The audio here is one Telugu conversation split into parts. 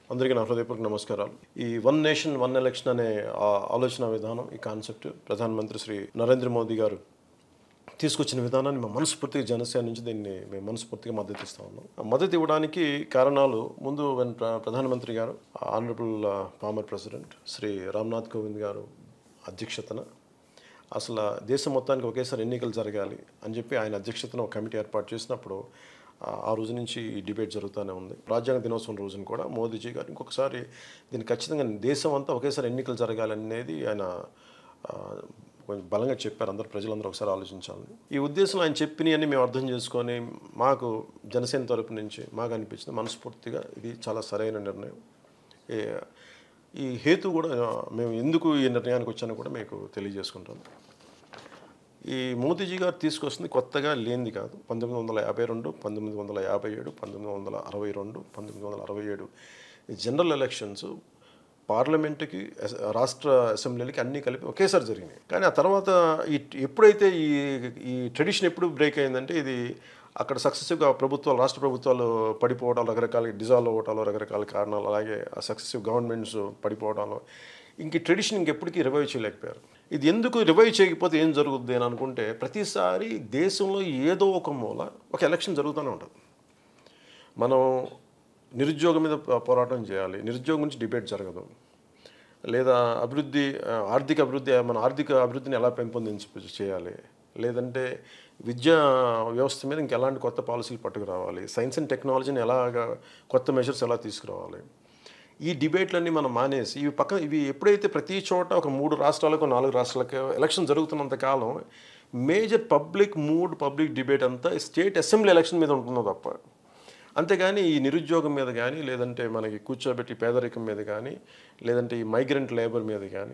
అందరికీ నా హృదయపూర్వక నమస్కారాలు ఈ వన్ నేషన్ వన్ ఎలక్షన్ అనే ఆ ఆలోచన విధానం ఈ కాన్సెప్ట్ ప్రధానమంత్రి శ్రీ నరేంద్ర మోదీ గారు తీసుకొచ్చిన విధానాన్ని మేము మనస్ఫూర్తిగా జనసేన నుంచి దీన్ని మేము మనస్ఫూర్తిగా మద్దతు ఇస్తా ఉన్నాం ఆ మద్దతు ఇవ్వడానికి కారణాలు ముందు when ప్ర- ప్రధానమంత్రి గారు honourable former president Shri Ramnath Kovind గారు అధ్యక్షతన అసలు దేశం మొత్తానికి ఒకేసారి ఎన్నికలు జరగాలి అని చెప్పి ఆయన అధ్యక్షతన ఒక కమిటీ ఏర్పాటు చేసినప్పుడు ఆ ఆ రోజు నుంచి ఈ డిబేట్ జరుగుతూనే ఉంది రాజ్యాంగ దినోత్సవం రోజున కూడా మోదీజీ గారు ఇంకొకసారి దీన్ని ఖచ్చితంగా దేశం అంతా ఒకేసారి ఎన్నికలు జరగాలనేది ఆయన ఆ, కొంచెం బలంగా చెప్పారు అందరు ప్రజలందరూ ఒకసారి ఆలోచించాలని ఈ ఉద్దేశంలో ఆయన చెప్పినవన్నీ మేము అర్థం చేసుకొని మాకు జనసేన తరపు నుంచి మాకు అనిపించింది మనస్ఫూర్తిగా ఇది చాలా సరైన నిర్ణయం ఏ- ఈ హేతు కూడా మేము ఎందుకు ఈ నిర్ణయానికి వచ్చానో కూడా మీకు తెలియజేసుకుంటాను ఈ మోదీజీ గారు తీసుకొస్తుంది కొత్తగా లేనిది కాదు పంతొమ్మిది వందల యాభై రెండు పంతొమ్మిది వందల యాభై ఏడు పంతొమ్మిది వందల అరవై రెండు పంతొమ్మిది వందల అరవై ఏడు ఈ జనరల్ ఎలక్షన్స్ పార్లమెంటుకి అస- రాష్ట్ర అసెంబ్లీలకి అన్నీ కలిపి ఒకేసారి జరిగినాయి కానీ ఆ తర్వాత ఈ ఎప్పుడైతే ఈ ఈ ట్రెడిషన్ ఎప్పుడు బ్రేక్ అయిందంటే ఇది అక్కడ సక్సెసివ్గా ప్రభుత్వాలు రాష్ట్ర ప్రభుత్వాలు పడిపోవడం రకరకాల డిజాల్వ్ అవ్వటాలు రకరకాల కారణాలు అలాగే ఆ సక్సెసివ్ గవర్నమెంట్స్ పడిపోవడంలో ఇంక ఈ ట్రెడిషన్ ఇంకెప్పటికీ రివైవ్ చేయలేకపోయారు ఇది ఎందుకు రివైవ్ చేయకపోతే ఏం జరుగుద్ది అని అనుకుంటే ప్రతిసారి దేశంలో ఏదో ఒక మూల ఒక ఎలక్షన్ జరుగుతూనే ఉంటుంది మనం నిరుద్యోగం మీద పో- పోరాటం చేయాలి నిరుద్యోగం గురించి డిబేట్ జరగదు లేదా అభివృద్ధి ఆ, ఆర్థిక అభివృద్ధి మన ఆర్థిక అభివృద్ధిని ఎలా పెంపొందించ చేయాలి లేదంటే విద్యా వ్యవస్థ మీద ఇంకెలాంటి కొత్త పాలసీలు పట్టుకురావాలి సైన్స్ అండ్ టెక్నాలజీని ఎలాగా కొత్త మెజర్స్ ఎలా తీసుకురావాలి ఈ డిబేట్లన్నీ మనం మానేసి ఇవి పక్కన ఇవి ఎప్పుడైతే ప్రతి చోట ఒక మూడు రాష్ట్రాలకు నాలుగు రాష్ట్రాలకు ఎలక్షన్ జరుగుతున్నంత కాలం major public mood public debate అంతా స్టేట్ అసెంబ్లీ ఎలక్షన్ మీద ఉంటుందో తప్ప అంతేగాని ఈ నిరుద్యోగం మీద కానీ లేదంటే మనకి కూర్చోబెట్టి పేదరికం మీద కానీ లేదంటే ఈ మైగ్రెంట్ లేబర్ మీద కానీ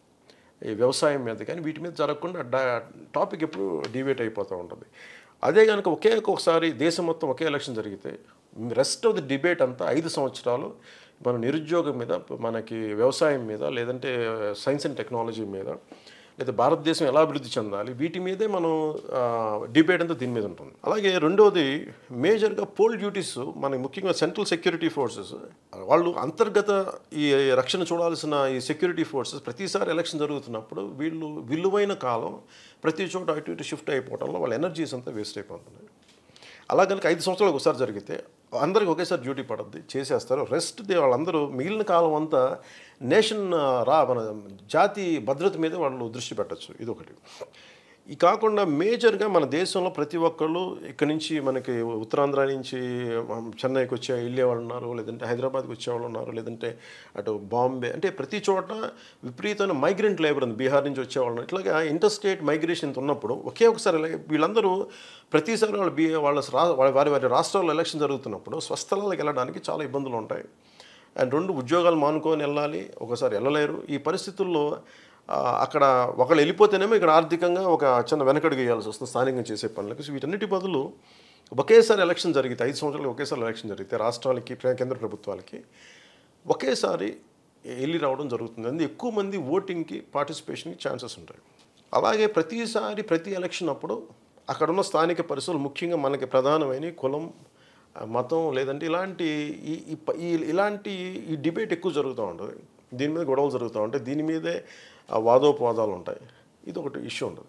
ఈ వ్యవసాయం మీద కానీ వీటి మీద జరగకుండా డా టాపిక్ ఎప్పుడు డిబేట్ అయిపోతూ ఉంటుంది అదే కనుక ఒకే ఒక్కొక్కసారి దేశం మొత్తం ఒకే ఎలక్షన్ జరిగితే రెస్ట్ ఆఫ్ ది డిబేట్ అంతా ఐదు సంవత్సరాలు మన నిరుద్యోగం మీద మనకి వ్యవసాయం మీద లేదంటే సైన్స్ అండ్ టెక్నాలజీ మీద లేదా భారతదేశం ఎలా అభివృద్ధి చెందాలి వీటి మీదే మనం డిబేట్ అంతా దీని మీద ఉంటుంది అలాగే రెండోది మేజర్గా పోల్ డ్యూటీస్ మనకి ముఖ్యంగా సెంట్రల్ సెక్యూరిటీ ఫోర్సెస్ వాళ్ళు అంతర్గత ఈ రక్షణ చూడాల్సిన ఈ సెక్యూరిటీ ఫోర్సెస్ ప్రతిసారి ఎలక్షన్ జరుగుతున్నప్పుడు వీళ్ళు విలువైన కాలం ప్రతి చోట అటు ఇటు షిఫ్ట్ అయిపోవడంలో వాళ్ళ ఎనర్జీస్ అంతా వేస్ట్ అయిపోతున్నాయి అలా కనుక ఐదు సంవత్సరాలకు ఒకసారి జరిగితే అందరికి ఒకేసారి డ్యూటీ పడుద్ది చేసేస్తారు రెస్ట్ దే వాళ్ళందరూ మిగిలిన కాలం అంతా నేషన్ రా మన జాతి భద్రత మీద వాళ్ళు దృష్టి పెట్టచ్చు ఇది ఒకటి ఈ కాకుండా మేజర్గా మన దేశంలో ప్రతి ఒక్కళ్ళు ఇక్కడి నుంచి మనకి ఉత్తరాంధ్ర నుంచి మ- చెన్నైకి వచ్చే వెళ్ళే వాళ్ళు ఉన్నారు లేదంటే హైదరాబాద్కి వచ్చేవాళ్ళు ఉన్నారు లేదంటే అటు బాంబే అంటే ప్రతి చోట విపరీతమైన మైగ్రెంట్ లేబర్ ఉంది బీహార్ నుంచి వచ్చేవాళ్ళు ఉన్నారు. ఇట్లాగా ఇంటర్ స్టేట్ మైగ్రేషన్ ఇంత ఉన్నప్పుడు ఒకే ఒకసారి ఎలా- వీళ్ళందరూ ప్రతిసారి వాళ్ళ బీ వాళ్ళ రా వాళ్ళ- వారి వారి రాష్ట్రాల్లో ఎలక్షన్ జరుగుతున్నప్పుడు స్వస్థలాలకు వెళ్ళడానికి చాలా ఇబ్బందులు ఉంటాయి అండ్ రెండు ఉద్యోగాలు మానుకొని వెళ్ళాలి ఒకసారి వెళ్ళలేరు ఈ పరిస్థితుల్లో ఆ, అక్కడ ఒకళ్ళు వెళ్ళిపోతేనేమో ఇక్కడ ఆర్థికంగా ఒక చిన్న వెనకడుగు వేయాల్సి వస్తుంది స్థానికంగా చేసే పనులకు సో వీటన్నిటి బదులు ఒకేసారి ఎలక్షన్ జరిగితే ఐదు సంవత్సరాలు ఒకేసారి ఎలక్షన్ జరిగితే రాష్ట్రాలకి ప్ర- కేంద్ర ప్రభుత్వాలకి ఒకేసారి వెళ్ళి రావడం జరుగుతుంది అందుకే ఎక్కువ మంది ఓటింగ్కి పార్టిసిపేషన్కి ఛాన్సెస్ ఉంటాయి అలాగే ప్రతిసారి ప్రతి ఎలక్షన్ అప్పుడు అక్కడ ఉన్న స్థానిక పరిస్థితులు ముఖ్యంగా మనకి ప్రధానమైన కులం ఆ, మతం లేదంటే ఇలాంటి ఈ ఈ ప- ఈ ఇలాంటి ఈ డిబేట్ ఎక్కువ జరుగుతూ ఉంటుంది దీని మీద గొడవలు జరుగుతూ ఉంటాయి దీని మీదే ఆ, వాదోపవాదాలు ఉంటాయి ఇది ఒకటి ఇష్యూ ఉంటుంది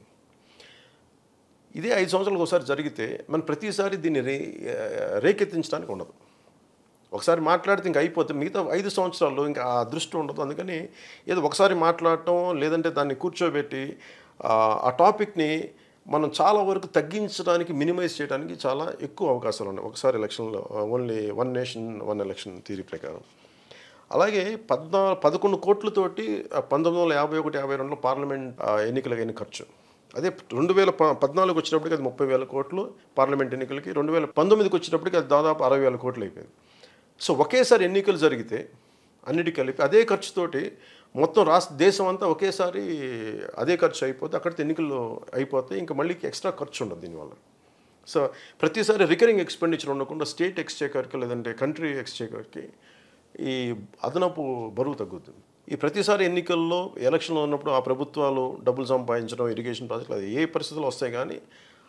ఇదే ఐదు సంవత్సరాలకు ఒకసారి జరిగితే మనం ప్రతిసారి దీన్ని రే రేకెత్తించడానికి ఉండదు ఒకసారి మాట్లాడితే ఇంకా అయిపోతే మిగతా ఐదు సంవత్సరాల్లో ఇంకా ఆ దృష్టి ఉండదు అందుకని ఏదో ఒకసారి మాట్లాడటం లేదంటే దాన్ని కూర్చోబెట్టి ఆ, ఆ టాపిక్ని మనం చాలా వరకు తగ్గించడానికి మినిమైజ్ చేయడానికి చాలా ఎక్కువ అవకాశాలు ఉన్నాయి ఒకసారి ఎలక్షన్లో only one nation one election theory ప్రకారం అలాగే పద్నా పదకొండు కోట్లతోటి ఆ, పంతొమ్మిది వందల యాభై ఒకటి యాభై రెండులో పార్లమెంట్ ఆ, ఎన్నికలకు అయిన ఖర్చు అదే రెండు వేల ప- పద్నాలుగు వచ్చినప్పటికి అది ముప్పై వేల కోట్లు పార్లమెంట్ ఎన్నికలకి రెండు వేల పంతొమ్మిదికి వచ్చినప్పటికి అది దాదాపు అరవై వేల కోట్లు అయిపోయింది సో ఒకేసారి ఎన్నికలు జరిగితే అన్నిటి కలిపి అదే ఖర్చుతోటి మొత్తం రాష్ట్ర దేశం అంతా ఒకేసారి అదే ఖర్చు అయిపోతే అక్కడితో ఎన్నికలు అయిపోతే ఇంకా మళ్ళీ ఎక్స్ట్రా ఖర్చు ఉండదు దీనివల్ల సో ప్రతిసారి రికరింగ్ ఎక్స్పెండిచర్ ఉండకుండా స్టేట్ ఎక్స్చేకర్కి లేదంటే కంట్రీ ఎక్స్చేకర్కి ఈ అదనపు బరువు తగ్గుతుంది ఈ ప్రతిసారి ఎన్నికల్లో ఎలక్షన్లో ఉన్నప్పుడు ఆ ప్రభుత్వాలు డబ్బులు సంపాదించడం ఇరిగేషన్ ప్రాజెక్టులు అది ఏ పరిస్థితుల్లో వస్తాయి కానీ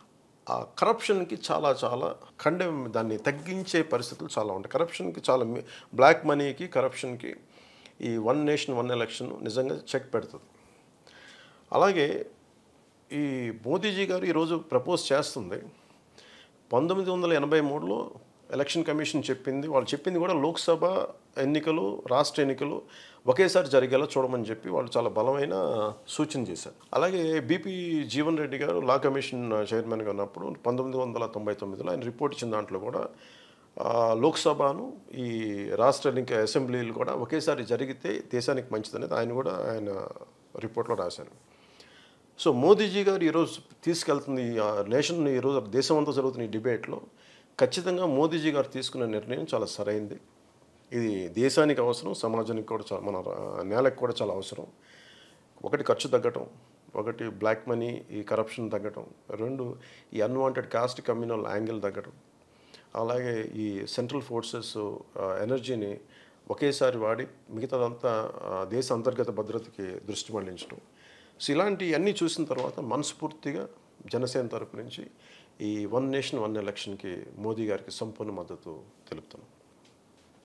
ఆ కరప్షన్కి చాలా చాలా ఖండం దాన్ని తగ్గించే పరిస్థితులు చాలా ఉంటాయి కరప్షన్కి చాలా మీ- బ్లాక్ మనీకి కరప్షన్కి ఈ వన్ నేషన్ వన్ ఎలక్షన్ నిజంగా చెక్ పెడుతుంది అలాగే ఈ మోదీజీ గారు ఈరోజు ప్రపోజ్ చేస్తుంది పంతొమ్మిది వందల ఎనభై మూడులో ఎలక్షన్ కమిషన్ చెప్పింది వాళ్ళు చెప్పింది కూడా లోక్సభ ఎన్నికలు రాష్ట్ర ఎన్నికలు ఒకేసారి జరిగేలా చూడమని చెప్పి వాళ్ళు చాలా బలమైన సూచన చేశారు అలాగే బీపీ జీవన్ రెడ్డి గారు లా కమిషన్ చైర్మన్గా ఉన్నప్పుడు పంతొమ్మిది వందల తొంభై తొమ్మిదిలో ఆయన రిపోర్ట్ ఇచ్చిన దాంట్లో కూడా ఆ, లోక్సభను ఈ రాష్ట్ర ఎన్నిక అసెంబ్లీలు కూడా ఒకేసారి జరిగితే దేశానికి మంచిదనేది ఆయన కూడా ఆయన రిపోర్ట్లో రాశారు సో మోదీజీ గారు ఈరోజు తీసుకెళ్తుంది ఆ నేషన్ ఈరోజు దేశం అంతా జరుగుతున్న ఈ డిబేట్లో ఖచ్చితంగా మోదీజీ గారు తీసుకున్న నిర్ణయం చాలా సరైంది ఇది దేశానికి అవసరం సమాజానికి కూడా చాలా మన ఆ, నేలకు కూడా చాలా అవసరం ఒకటి ఖర్చు తగ్గటం ఒకటి బ్లాక్ మనీ ఈ కరప్షన్ తగ్గటం రెండు ఈ అన్వాంటెడ్ కాస్ట్ కమ్యూనల్ యాంగిల్ తగ్గటం అలాగే ఈ సెంట్రల్ ఫోర్సెస్ ఎనర్జీని ఒకేసారి వాడి మిగతాదంతా ఆ, దేశ అంతర్గత భద్రతకి దృష్టి మళ్లించడం సో ఇలాంటివన్నీ చూసిన తర్వాత మనస్ఫూర్తిగా జనసేన తరపు నుంచి ఈ వన్ నేషన్ వన్ ఎలక్షన్కి మోదీ గారికి సంపూర్ణ మద్దతు తెలుపుతున్నాం